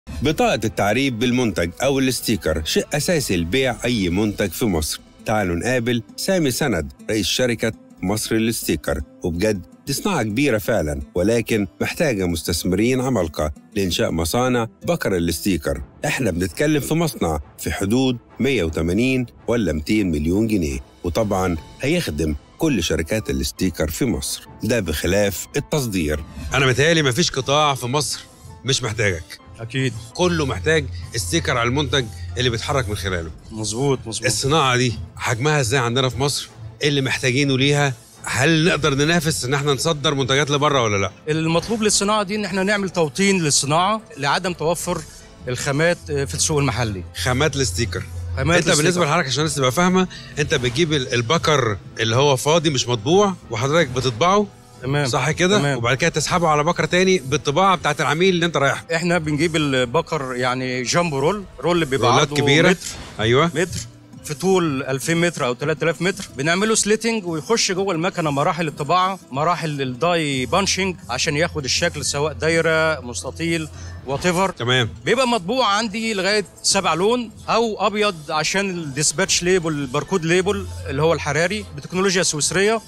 بطاقة التعريف بالمنتج أو الستيكر شيء أساسي لبيع أي منتج في مصر تعالوا نقابل سامي سند رئيس شركة مصر للستيكر وبجد دي صناعة كبيرة فعلا ولكن محتاجة مستثمرين عمالقة لإنشاء مصانع بكر الستيكر احنا بنتكلم في مصنع في حدود 180 ولا 200 مليون جنيه وطبعا هيخدم كل شركات الستيكر في مصر ده بخلاف التصدير انا متهيألي مفيش قطاع في مصر مش محتاجك اكيد كله محتاج ستيكر على المنتج اللي بيتحرك من خلاله مظبوط مظبوط الصناعه دي حجمها ازاي عندنا في مصر ايه اللي محتاجينه ليها هل نقدر ننافس ان احنا نصدر منتجات لبره ولا لا المطلوب للصناعه دي ان احنا نعمل توطين للصناعه لعدم توفر الخامات في السوق المحلي خامات الستيكر خامات انت بالنسبه الستيكر. لحضرتك عشان الناس تبقى فاهمه انت بتجيب ال- البكر اللي هو فاضي مش مطبوع وحضرتك بتطبعه تمام صح كده تمام. وبعد كده تسحبه على بكر تاني بالطباعه بتاعت العميل اللي انت رايح احنا بنجيب البكر يعني جامبو رول رول بيبقى رولات عرضه كبيره متر ايوه متر في طول 2000 متر او 3000 متر بنعمله سليتنج ويخش جوه المكنه مراحل الطباعه مراحل الداي بانشنج عشان ياخد الشكل سواء دايره مستطيل وات تمام بيبقى مطبوع عندي لغايه سبع لون او ابيض عشان الديسباتش ليبل الباركود ليبل اللي هو الحراري بتكنولوجيا سويسريه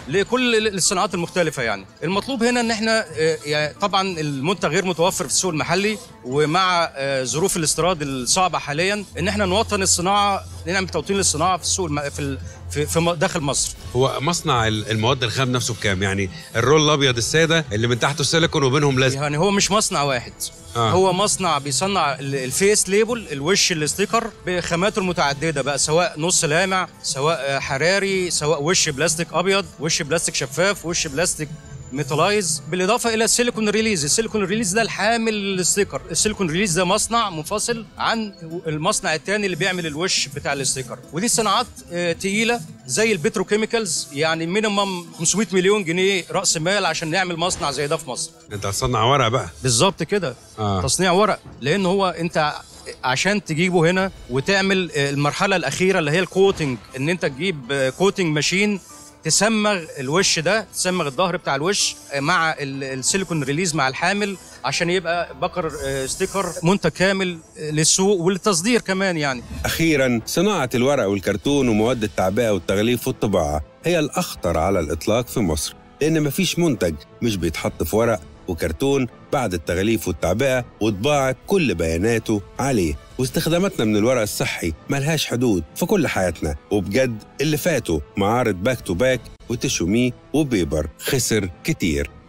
لكل الصناعات المختلفة يعني المطلوب هنا ان احنا آه، يعني طبعا المنتج غير متوفر في السوق المحلي ومع آه، ظروف الاستيراد الصعبة حاليا ان احنا نوطن الصناعة نعمل توطين للصناعة في السوق الم... في ال... في في م- داخل مصر هو مصنع ال- المواد الخام نفسه بكام يعني الرول الابيض الساده اللي من تحته سيليكون وبينهم لازم يعني هو مش مصنع واحد آه. آه. هو مصنع بيصنع ال- الفيس ليبل الوش الاستيكر بخاماته المتعدده بقى سواء نص لامع سواء آه، حراري سواء وش بلاستيك ابيض وش بلاستيك شفاف وش بلاستيك ميتالايز بالاضافه الى السيليكون ريليز السيليكون ريليز ده الحامل للستيكر السيليكون ريليز ده مصنع منفصل عن المصنع الثاني اللي بيعمل الوش بتاع الاستيكر ودي صناعات آه، تقيله زي البتروكيميكالز يعني مينيمم 500 مليون جنيه راس مال عشان نعمل مصنع زي ده في مصر انت هتصنع ورق بقى بالظبط كده آه. تصنيع ورق لان هو انت عشان تجيبه هنا وتعمل المرحله الاخيره اللي هي الكوتنج ان انت تجيب كوتنج ماشين تسمغ الوش ده تسمغ الظهر بتاع الوش مع ال- السيليكون ريليز مع الحامل عشان يبقى بكر آه، ستيكر منتج كامل للسوق وللتصدير كمان يعني أخيرا صناعة الورق والكرتون ومواد التعبئة والتغليف والطباعة هي الأخطر على الإطلاق في مصر لأن مفيش منتج مش بيتحط في ورق وكرتون بعد التغليف والتعبئة وطباعة كل بياناته عليه واستخداماتنا من الورق الصحي ملهاش حدود في كل حياتنا وبجد اللي فاتوا معارض باك تو باك وتشومي وبيبر خسر كتير